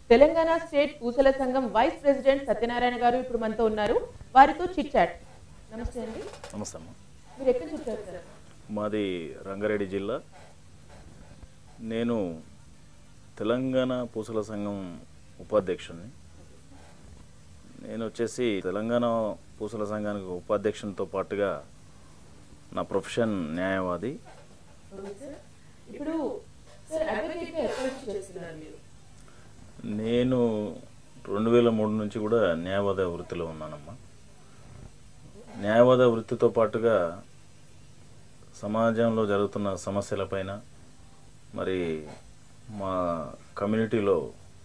Telangana state పూసల సంఘం vice president Satyanarayana గారు ఇప్పుడు మనతో ఉన్నారు వారితో చిట్ చాట్ నమస్తే అండి నమస్తే అమ్మ మీరు ఎక్కడి నుంచి వచ్చారు సార్ మాది రంగారెడ్డి జిల్లా నేను తెలంగాణ పూసల సంఘం ఉపాధ్యక్షుడిని నేను వచ్చేసి తెలంగాణ పూసల సంఘానికి ఉపాధ్యక్షునితో పాటుగా నా ప్రొఫెషన్ న్యాయవాది ఓకే సార్ ఇప్పుడు సార్ అడ్వకేట్ గా ఎప్పటి నుంచి చేస్తున్నారు మీరు నేను రెండు వేల మూడు నుంచి కూడా న్యాయవాద వృత్తిలో ఉన్నానమ్మా న్యాయవాద వృత్తితో పాటుగా సమాజంలో జరుగుతున్న సమస్యలపైన మరి మా కమ్యూనిటీలో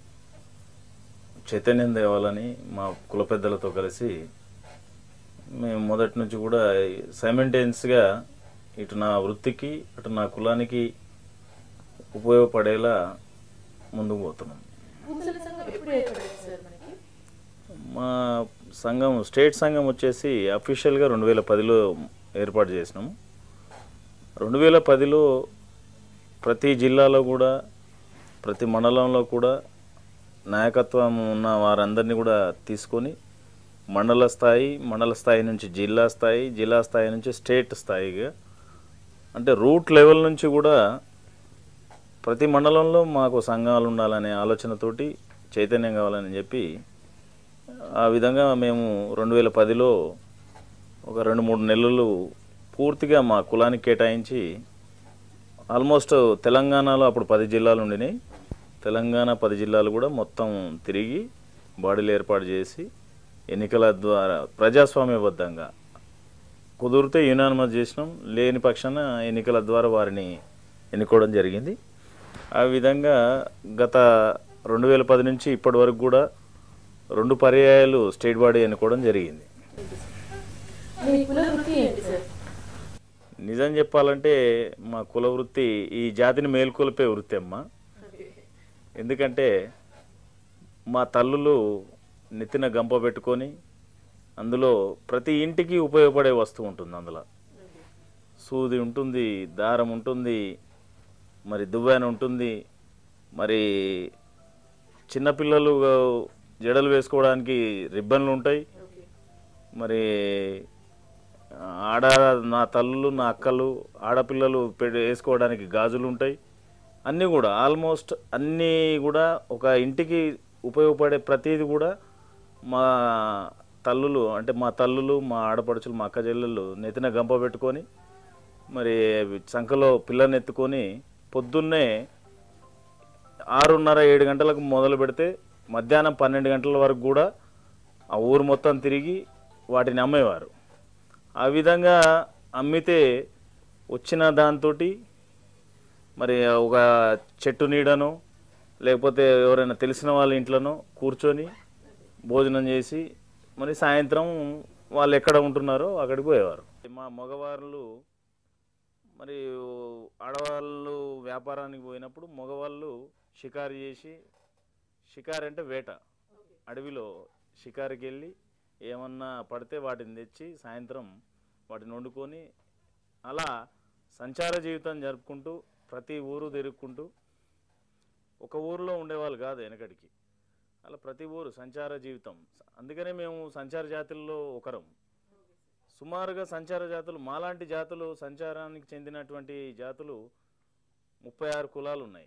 చైతన్యం తేవాలని మా కుల పెద్దలతో కలిసి మేము మొదటి నుంచి కూడా సైమెంటైన్స్గా ఇటు నా వృత్తికి అటు నా కులానికి ఉపయోగపడేలా ముందుకు పోతున్నాం పూసల సంఘం ఎప్పుడు ఏర్పడింది సార్ మనకి మా సంఘం స్టేట్ సంఘం వచ్చేసి అఫీషియల్గా రెండు వేల పదిలో ఏర్పాటు చేసినాము రెండు వేల పదిలో ప్రతి జిల్లాలో కూడా ప్రతి మండలంలో కూడా నాయకత్వం ఉన్న వారందరినీ కూడా తీసుకొని మండల స్థాయి మండల స్థాయి నుంచి జిల్లా స్థాయి జిల్లా స్థాయి నుంచి స్టేట్ స్థాయిగా అంటే రూట్ లెవెల్ నుంచి కూడా ప్రతి మండలంలో మాకు సంఘాలు ఉండాలనే ఆలోచనతోటి చైతన్యం కావాలని చెప్పి ఆ విధంగా మేము రెండు వేల పదిలో ఒక రెండు మూడు నెలలు పూర్తిగా మా కులానికి కేటాయించి ఆల్మోస్ట్ తెలంగాణలో అప్పుడు పది జిల్లాలు ఉండినాయి తెలంగాణ పది జిల్లాలు కూడా మొత్తం తిరిగి బాడీలు ఏర్పాటు చేసి ఎన్నికల ద్వారా ప్రజాస్వామ్యబద్ధంగా కుదిరితే యునానిమస్ చేసినాం లేని పక్షాన ఎన్నికల ద్వారా వారిని ఎన్నుకోవడం జరిగింది ఆ విధంగా గత రెండు వేల పది నుంచి ఇప్పటి వరకు కూడా రెండు పర్యాయాలు స్టేట్ బాడీ ఎన్నుకోవడం జరిగింది మీ కుల వృత్తి ఏంటి సార్ నిజం చెప్పాలంటే మా కుల వృత్తి ఈ జాతిని మేల్కొల్పే వృత్తి అమ్మ ఎందుకంటే మా తల్లులు నెత్తిన గంప పెట్టుకొని అందులో ప్రతి ఇంటికి ఉపయోగపడే వస్తువు ఉంటుంది అందులో సూది ఉంటుంది దారం ఉంటుంది మరి దువ్వాన ఉంటుంది మరి చిన్నపిల్లలు జడలు వేసుకోవడానికి రిబ్బన్లు ఉంటాయి ఓకే మరి ఆడ నా తల్లులు నా అక్కలు ఆడపిల్లలు పె- వేసుకోవడానికి గాజులు ఉంటాయి అన్నీ కూడా ఆల్మోస్ట్ అన్నీ కూడా ఒక ఇంటికి ఉపయోగపడే ప్రతిదీ కూడా మా తల్లులు అంటే మా తల్లులు మా ఆడపడుచులు మా అక్క చెల్లెళ్ళు నెత్తిన గంప పెట్టుకొని మరి సంఖలో పిల్లని ఎత్తుకొని పొద్దున్నే ఆరున్నర ఏడు గంటలకు మొదలు పెడితే మధ్యాహ్నం పన్నెండు గంటల వరకు కూడా ఆ ఊరు మొత్తం తిరిగి వాటిని అమ్మేవారు ఆ విధంగా అమ్మితే వచ్చిన దాంతో మరి ఒక చెట్టు నీడను లేకపోతే ఎవరైనా తెలిసిన వాళ్ళ ఇంట్లోనో కూర్చొని భోజనం చేసి మరి సాయంత్రం వాళ్ళు ఎక్కడ ఉంటున్నారో అక్కడికి పోయేవారు మా మగవాళ్ళు మరి ఆడవాళ్ళు వ్యాపారానికి పోయినప్పుడు మగవాళ్ళు షికారు చేసి షికారు అంటే వేట అడవిలో షికారుకి వెళ్ళి ఏమన్నా పడితే వాటిని తెచ్చి సాయంత్రం వాటిని వండుకొని అలా సంచార జీవితం జరుపుకుంటూ ప్రతి ఊరు తిరుక్కుంటూ ఒక ఊరిలో ఉండేవాళ్ళు కాదు వెనకడికి అలా ప్రతి ఊరు సంచార జీవితం అందుకనే మేము సంచార జాతుల్లో ఒకరం సుమారుగా సంచార జాతులు మాలాంటి జాతులు సంచారానికి చెందినటువంటి జాతులు ముప్పై ఆరు కులాలు ఉన్నాయి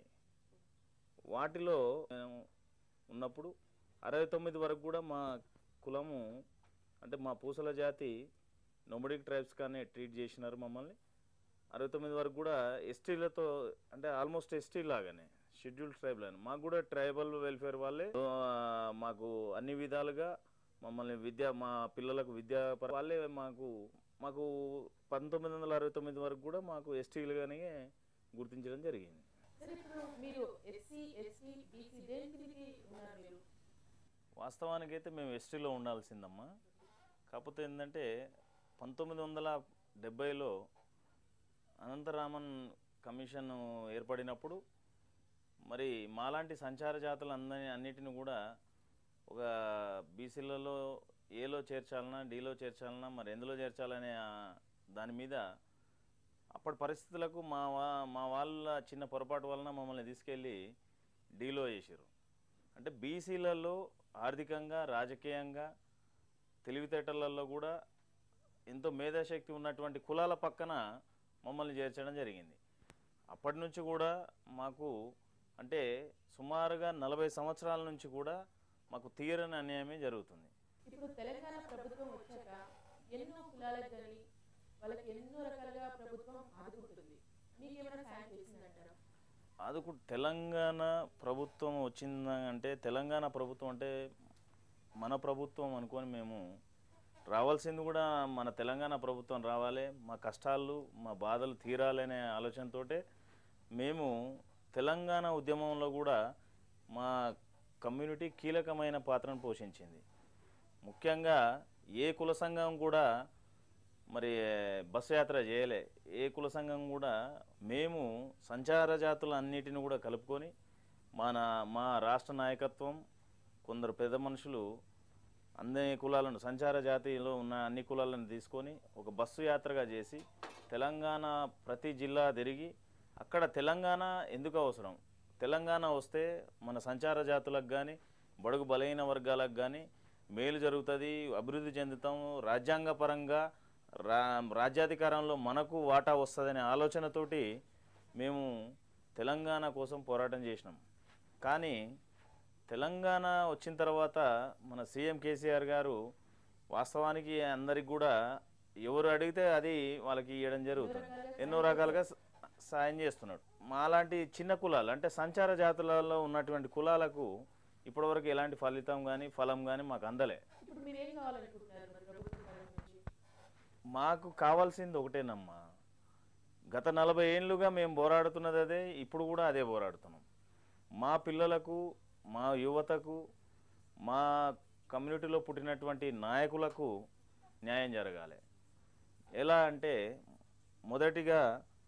వాటిలో మేము ఉన్నప్పుడు అరవై తొమ్మిది వరకు కూడా మా కులము అంటే మా పూసల జాతి నొమడిక్ ట్రైబ్స్ కానీ ట్రీట్ చేసినారు మమ్మల్ని అరవై తొమ్మిది వరకు కూడా ఎస్టీలతో అంటే ఆల్మోస్ట్ ఎస్టీ లాగానే షెడ్యూల్ ట్రైబ్ లాగానే మాకు కూడా ట్రైబల్ వెల్ఫేర్ వాళ్ళే ఆ, మాకు అన్ని విధాలుగా మమ్మల్ని విద్య మా పిల్లలకు విద్యా పర- వాళ్ళే మాకు మాకు పంతొమ్మిది వందల అరవై తొమ్మిది వరకు కూడా మాకు ఎస్టీలుగానే గుర్తించడం జరిగింది సార్ ఇప్పుడు మీరు ఎస్సీ ఎస్టీ బీసీ దేని కిందకి ఉన్నారు మీరు వాస్తవానికైతే మేము ఎస్టీలో ఉండాల్సిందమ్మా కాకపోతే ఏంటంటే పంతొమ్మిది వందల డెబ్బైలో అనంతరామన్ కమిషన్ ఏర్పడినప్పుడు మరి మాలాంటి సంచార జాతులు అందరి అన్నిటిని కూడా ఒక బీసీలలో ఏలో చేర్చాలన్నా డీలో చేర్చాలన్నా మరి ఎందులో చేర్చాలనే ఆ దాని మీద అప్పటి పరిస్థితులకు మా వా మా వాళ్ళ చిన్న పొరపాటు వలన మమ్మల్ని తీసుకెళ్ళి డీలో వేసారు అంటే బీసీలలో ఆర్థికంగా రాజకీయంగా తెలివితేటలలో కూడా ఎంతో మేధాశక్తి ఉన్నటువంటి కులాల పక్కన మమ్మల్ని చేర్చడం జరిగింది అప్పటి నుంచి కూడా మాకు అంటే సుమారుగా నలభై సంవత్సరాల నుంచి కూడా మాకు తీరని అన్యాయమే జరుగుతుంది ఇప్పుడు తెలంగాణ ప్రభుత్వం వచ్చాక ఎన్నో కులాలకు కానీ వాళ్ళకి ఎన్నో రకాలుగా ప్రభుత్వం ఆదుకుంటుంది మీకు ఏమైనా సాయం చేసిందంటారా అదుకు తెలంగాణ ప్రభుత్వం వచ్చిందంటే తెలంగాణ ప్రభుత్వం అంటే మన ప్రభుత్వం అనుకొని మేము రావాల్సింది కూడా మన తెలంగాణ ప్రభుత్వం రావాలి మా కష్టాలు మా బాధలు తీరాలనే ఆలోచనతోటే మేము తెలంగాణ ఉద్యమంలో కూడా మా కమ్యూనిటీ కీలకమైన పాత్రను పోషించింది ముఖ్యంగా ఏ కుల సంఘం కూడా మరి బస్సు యాత్ర చేయలే ఏ కుల సంఘం కూడా మేము సంచార జాతుల అన్నిటిని కూడా కలుపుకొని మన మా రాష్ట్ర నాయకత్వం కొందరు పెద్ద మనుషులు అన్ని కులాలను సంచార జాతిలో ఉన్న అన్ని కులాలను తీసుకొని ఒక బస్సు యాత్రగా చేసి తెలంగాణ ప్రతి జిల్లా తిరిగి అక్కడ తెలంగాణ ఎందుకు అవసరం తెలంగాణ వస్తే మన సంచార జాతులకు కానీ బడుగు బలహీన వర్గాలకు కానీ మేలు జరుగుతుంది అభివృద్ధి చెందుతాం రాజ్యాంగపరంగా రా రాజ్యాధికారంలో మనకు వాటా వస్తుందనే ఆలోచనతోటి మేము తెలంగాణ కోసం పోరాటం చేసినాం కానీ తెలంగాణ వచ్చిన తర్వాత మన సీఎం కేసీఆర్ గారు వాస్తవానికి అందరికి కూడా ఎవరు అడిగితే అది వాళ్ళకి ఇవ్వడం జరుగుతుంది ఎన్నో రకాలుగా స- సాయం చేస్తున్నాడు మాలాంటి చిన్న కులాలు అంటే సంచార జాతులలో ఉన్నటువంటి కులాలకు ఇప్పటివరకు ఎలాంటి ఫలితం కానీ ఫలం కానీ మాకు అందలే ఇప్పుడు మీరు ఏం కావాలనుకుంటున్నారు మరి ప్రభుత్వం తరఫు నుంచి మాకు కావాల్సింది ఒకటేనమ్మా గత నలభై ఏళ్ళుగా మేము పోరాడుతున్నది అదే ఇప్పుడు కూడా అదే పోరాడుతున్నాం మా పిల్లలకు మా యువతకు మా కమ్యూనిటీలో పుట్టినటువంటి నాయకులకు న్యాయం జరగాలి ఎలా అంటే మొదటిగా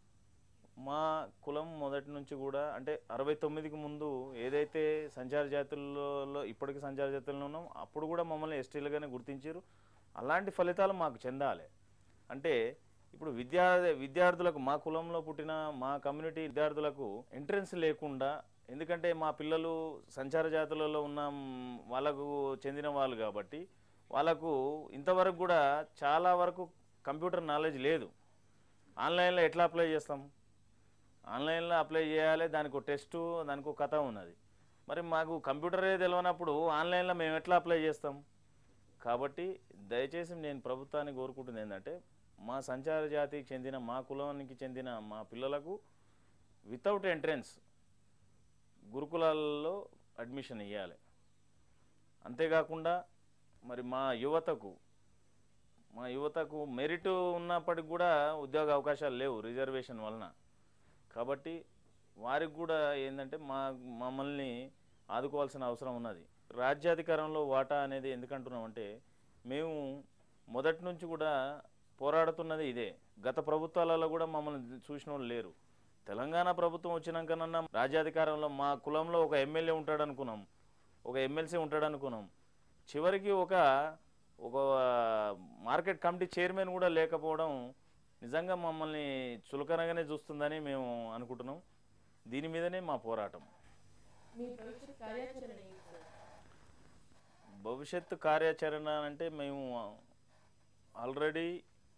మా కులం మొదటి నుంచి కూడా అంటే అరవై తొమ్మిదికి ముందు ఏదైతే సంచార జాతుల్లో ఇప్పటికీ సంచార జాతుల్లో ఉన్నాం అప్పుడు కూడా మమ్మల్ని ఎస్టీలుగానే గుర్తించారు అలాంటి ఫలితాలు మాకు చెందాలి అంటే ఇప్పుడు విద్యా విద్యార్థులకు మా కులంలో పుట్టిన మా కమ్యూనిటీ విద్యార్థులకు ఎంట్రన్స్ లేకుండా ఎందుకంటే మా పిల్లలు సంచార జాతులలో ఉన్న మ్, వాళ్ళకు చెందిన వాళ్ళు కాబట్టి వాళ్ళకు ఇంతవరకు కూడా చాలా వరకు కంప్యూటర్ నాలెడ్జ్ లేదు ఆన్లైన్లో ఎట్లా అప్లై చేస్తాం ఆన్లైన్లో అప్లై చేయాలి దానికి ఒక టెస్టు దానికి ఒక కథ ఉన్నది మరి మాకు కంప్యూటరే తెలియనప్పుడు ఆన్లైన్లో మేము ఎట్లా అప్లై చేస్తాం కాబట్టి దయచేసి నేను ప్రభుత్వాన్ని కోరుకుంటుంది ఏంటంటే మా సంచార జాతికి చెందిన మా కులానికి చెందిన మా పిల్లలకు వితౌట్ ఎంట్రన్స్ గురుకులాల్లో అడ్మిషన్ ఇవ్వాలి అంతేకాకుండా మరి మా యువతకు మా యువతకు మెరిట్ ఉన్నప్పటికి కూడా ఉద్యోగ అవకాశాలు లేవు రిజర్వేషన్ వలన కాబట్టి వారికి కూడా ఏంటంటే మా మమ్మల్ని ఆదుకోవాల్సిన అవసరం ఉన్నది రాజ్యాధికారంలో వాటా అనేది ఎందుకంటున్నామంటే మేము మొదటి నుంచి కూడా పోరాడుతున్నది ఇదే గత ప్రభుత్వాలలో కూడా మమ్మల్ని చూసిన వాళ్ళు లేరు తెలంగాణ ప్రభుత్వం వచ్చినాకనన్నా రాజ్యాధికారంలో మా కులంలో ఒక ఎమ్మెల్యే ఉంటాడు అనుకున్నాం ఒక ఎమ్మెల్సీ ఉంటాడు అనుకున్నాం చివరికి ఒక ఒక మార్కెట్ కమిటీ చైర్మన్ కూడా లేకపోవడం నిజంగా మమ్మల్ని చులకనగానే చూస్తుందని మేము అనుకుంటున్నాం దీని మీదనే మా పోరాటం మీ భవిష్యత్ కార్యాచరణ ఏంటి సార్ భవిష్యత్తు కార్యాచరణ అంటే మేము ఆల్రెడీ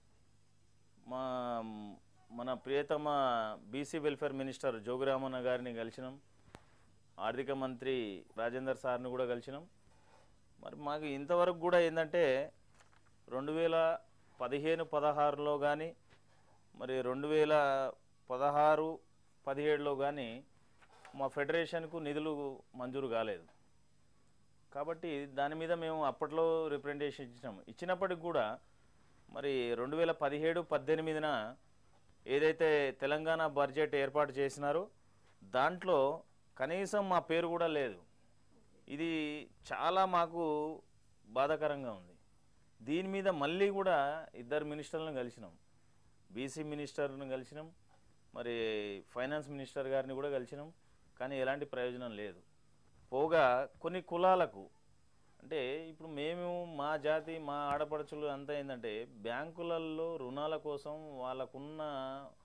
మా మన ప్రియతమ బీసీ వెల్ఫేర్ మినిస్టర్ జోగురామన్న గారిని కలిసినాం ఆర్థిక మంత్రి రాజేందర్ సార్ని కూడా కలిసినాం మరి మాకు ఇంతవరకు కూడా ఏంటంటే రెండు వేల పదిహేను పదహారులో కానీ మరి రెండు వేల పదహారు పదిహేడులో కానీ మా ఫెడరేషన్కు నిధులు మంజూరు కాలేదు కాబట్టి దాని మీద మేము అప్పట్లో రిప్రజెంటేషన్ ఇచ్చినాం ఇచ్చినప్పటికి కూడా మరి రెండు వేల పదిహేడు పద్దెనిమిదిన ఏదైతే తెలంగాణ బడ్జెట్ ఏర్పాటు చేసినారో దాంట్లో కనీసం మా పేరు కూడా లేదు ఇది చాలా మాకు బాధాకరంగా ఉంది దీని మీద మళ్ళీ కూడా ఇద్దరు మినిస్టర్లను కలిసినాం బీసీ మినిస్టర్ను కలిసినాం మరి ఫైనాన్స్ మినిస్టర్ గారిని కూడా కలిసినాం కానీ ఎలాంటి ప్రయోజనం లేదు పోగా కొన్ని కులాలకు అంటే ఇప్పుడు మేము మా జాతి మా ఆడపడుచులు అంతా ఏంటంటే బ్యాంకులలో రుణాల కోసం వాళ్ళకున్న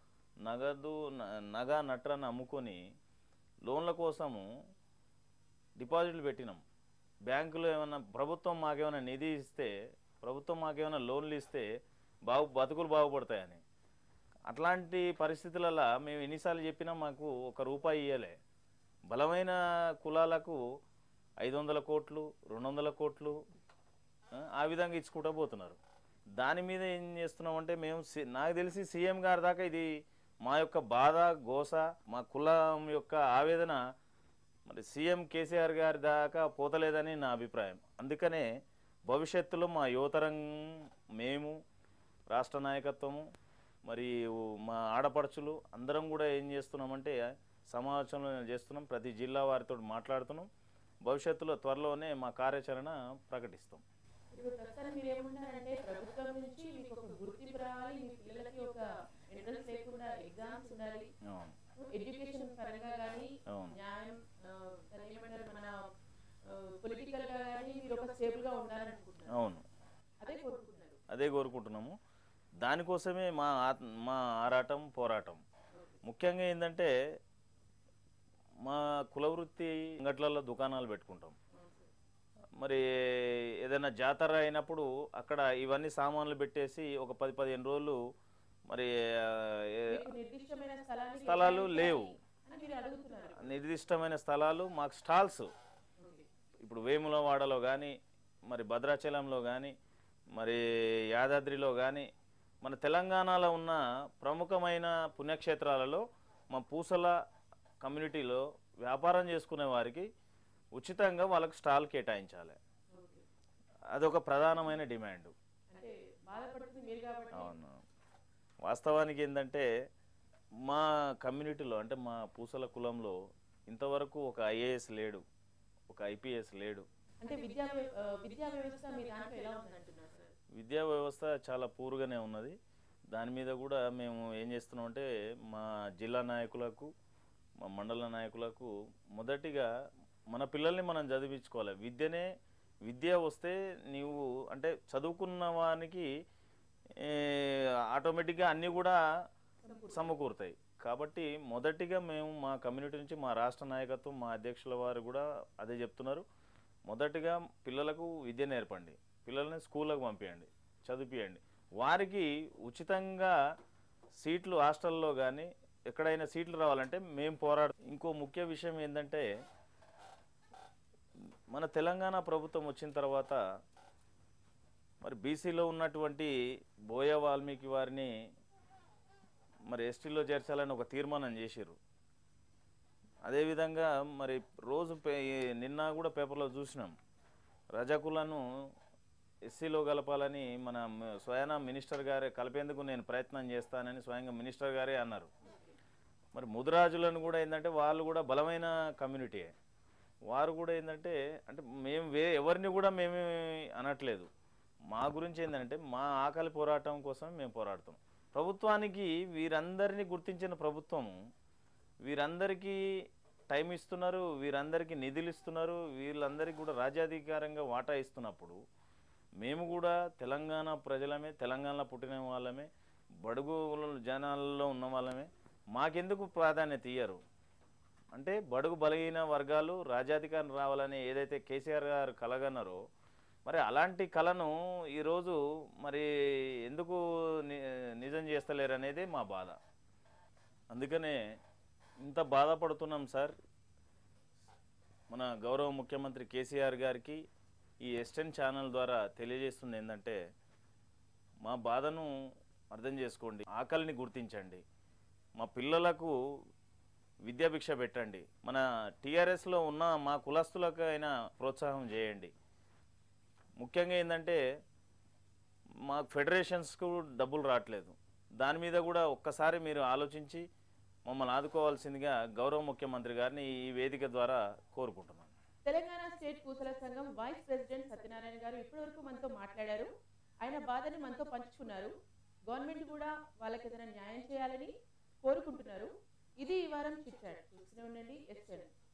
నగదు న- నగ నట్రను అమ్ముకొని లోన్ల కోసము డిపాజిట్లు పెట్టినాం బ్యాంకులో ఏమైనా ప్రభుత్వం మాకేమైనా నిధి ఇస్తే ప్రభుత్వం మాకేమైనా లోన్లు ఇస్తే బాగు బతుకులు బాగుపడతాయని అట్లాంటి పరిస్థితులలో మేము ఎన్నిసార్లు చెప్పినా మాకు ఒక రూపాయి ఇవ్వలే బలమైన కులాలకు ఐదు వందల కోట్లు రెండు వందల కోట్లు ఆ, ఆ విధంగా ఇచ్చుకుంటూ పోతున్నారు దాని మీద ఏం చేస్తున్నామంటే మేము సి- నాకు తెలిసి సీఎం గారి దాకా ఇది మా యొక్క బాధ గోస మా కులం యొక్క ఆవేదన మరి సీఎం కేసీఆర్ గారి దాకా పోతలేదని నా అభిప్రాయం అందుకనే భవిష్యత్తులో మా యువతరం మేము రాష్ట్ర నాయకత్వము మరి మా ఆడపడుచులు అందరం కూడా ఏం చేస్తున్నామంటే సమావేశంలో చేస్తున్నాం ప్రతి జిల్లా వారితో మాట్లాడుతున్నాం భవిష్యత్తులో త్వరలోనే మా కార్యాచరణ ప్రకటిస్తాం ఇప్పుడు ప్రస్తుతం మీరు ఏమంటారంటే ప్రభుత్వం నుంచి మీకు ఒక గుర్తింపు రావాలి మీ పిల్లలకి ఒక ఎంట్రన్స్ లేకుండా ఎగ్జామ్స్ ఉండాలి అవును ఎడ్యుకేషన్ పరంగా కానీ అవును. న్యాయం ఆ, దాన్ని ఏమంటారు మన పొలిటికల్ గా కానీ మీరు ఒక స్టేబుల్ గా ఉండాలని అనుకుంటున్నారు అవును అదే కోరుకుంటున్నారు అదే కోరుకుంటున్నాము దానికోసమే మా ఆత్- మా ఆరాటం పోరాటం ముఖ్యంగా ఏంటంటే మా కులవృత్తి అంగట్లలో దుకాణాలు పెట్టుకుంటాం మరి ఏదైనా జాతర అయినప్పుడు అక్కడ ఇవన్నీ సామాన్లు పెట్టేసి ఒక పది పదిహేను రోజులు మరి ఆ, ఏ- మీకు నిర్దిష్టమైన స్థలాన్ని స్థలాలు కేటాయించాలి లేవు. అని మీరు అడుగుతున్నారు నిర్దిష్టమైన స్థలాలు మాకు స్టాల్స్ ఓకే. ఇప్పుడు వేములవాడలో కానీ మరి భద్రాచలంలో కానీ మరి యాదాద్రిలో కానీ మన తెలంగాణలో ఉన్న ప్రముఖమైన పుణ్యక్షేత్రాలలో మా పూసల కమ్యూనిటీలో వ్యాపారం చేసుకునే వారికి ఉచితంగా వాళ్ళకి స్టాల్ కేటాయించాలి ఓకే. అదొక ప్రధానమైన డిమాండ్ అంటే బాధపడుతుంది మీరు కాబట్టి అవును వాస్తవానికి ఏంటంటే మా కమ్యూనిటీలో అంటే మా పూసల కులంలో ఇంతవరకు ఒక ఐఏఎస్ లేడు ఒక ఐపీఎస్ లేడు అంటే విద్యా వ్య- ఆ, విద్యా వ్యవస్థ మీ దాంట్లో ఎలా ఉంది అంటున్నారు సార్ విద్యా వ్యవస్థ చాలా పూర్గానే ఉన్నది దాని మీద కూడా మేము ఏం చేస్తున్నాం అంటే మా జిల్లా నాయకులకు మా మండల నాయకులకు మొదటిగా మన పిల్లల్ని మనం చదివించుకోవాలి విద్యనే విద్య వస్తే నీవు అంటే చదువుకున్న వానికి ఏ, ఆటోమేటిక్గా అన్నీ కూడా సమకూరుతాయి కాబట్టి మొదటిగా మేము మా కమ్యూనిటీ నుంచి మా రాష్ట్ర నాయకత్వం మా అధ్యక్షుల వారు కూడా అదే చెప్తున్నారు మొదటిగా పిల్లలకు విద్య నేర్పండి పిల్లల్ని స్కూళ్ళకు పంపించండి చదివియండి వారికి ఉచితంగా సీట్లు హాస్టల్లో కానీ ఎక్కడైనా సీట్లు రావాలంటే మేము పోరాడు ఇంకో ముఖ్య విషయం ఏంటంటే మన తెలంగాణ ప్రభుత్వం వచ్చిన తర్వాత మరి బీసీలో ఉన్నటువంటి బోయ వాల్మీకి వారిని మరి ఎస్టీలో చేర్చాలని ఒక తీర్మానం చేసిర్రు అదేవిధంగా మరి రోజు పే నిన్న కూడా పేపర్లో చూసినాం రజకులను ఎస్సీలో కలపాలని మన మ- స్వయాన మినిస్టర్ గారే కలిపేందుకు నేను ప్రయత్నం చేస్తానని స్వయంగా మినిస్టర్ గారే అన్నారు మరి ముదిరాజులను కూడా ఏంటంటే వాళ్ళు కూడా బలమైన కమ్యూనిటీయే వారు కూడా ఏంటంటే అంటే మేము వే ఎవరిని కూడా మేము అనట్లేదు మా గురించి ఏంటంటే మా ఆకలి పోరాటం కోసం మేము పోరాడుతాం ప్రభుత్వానికి వీరందరినీ గుర్తించిన ప్రభుత్వం వీరందరికీ టైం ఇస్తున్నారు వీరందరికీ నిధులు ఇస్తున్నారు వీళ్ళందరికీ కూడా రాజ్యాధికారంగా వాటా ఇస్తున్నప్పుడు మేము కూడా తెలంగాణ ప్రజలమే తెలంగాణలో పుట్టిన వాళ్ళమే బడుగు జనాల్లో ఉన్న వాళ్ళమే మాకెందుకు ప్రాధాన్యత ఇయ్యరు అంటే బడుగు బలహీన వర్గాలు రాజ్యాధికారం రావాలని ఏదైతే కేసీఆర్ గారు కలగన్నారో మరి అలాంటి కళను ఈరోజు మరి ఎందుకు ని- నిజం చేస్తలేరు అనేది మా బాధ అందుకనే ఇంత బాధపడుతున్నాం సార్ మన గౌరవ ముఖ్యమంత్రి కేసీఆర్ గారికి ఈ ఎస్టెన్ ఛానల్ ద్వారా తెలియజేస్తుంది ఏంటంటే మా బాధను అర్థం చేసుకోండి ఆకలిని గుర్తించండి మా పిల్లలకు విద్యాభిక్ష పెట్టండి మన టీఆర్ఎస్లో ఉన్న మా కులస్తులకు అయినా ప్రోత్సాహం చేయండి ముఖ్యంగా ఏంటంటే మా ఫెడరేషన్స్కు డబ్బులు రావట్లేదు దాని మీద కూడా ఒక్కసారి మీరు ఆలోచించి మమ్మల్ని ఆదుకోవాల్సిందిగా గౌరవ ముఖ్యమంత్రి గారిని ఈ వేదిక ద్వారా కోరుకుంటున్నాను తెలంగాణ స్టేట్ పూసల సంఘం వైస్ ప్రెసిడెంట్ సత్యనారాయణ గారు ఇప్పటివరకు మనతో మాట్లాడారు ఆయన బాధని మనతో పంచుకున్నారు గవర్నమెంట్ కూడా వాళ్ళకి ఏదైనా న్యాయం చేయాలని కోరుకుంటున్నారు ఇది ఈ వారం చిట్చాట్ చూస్తూనే ఉండండి ఎస్ఎన్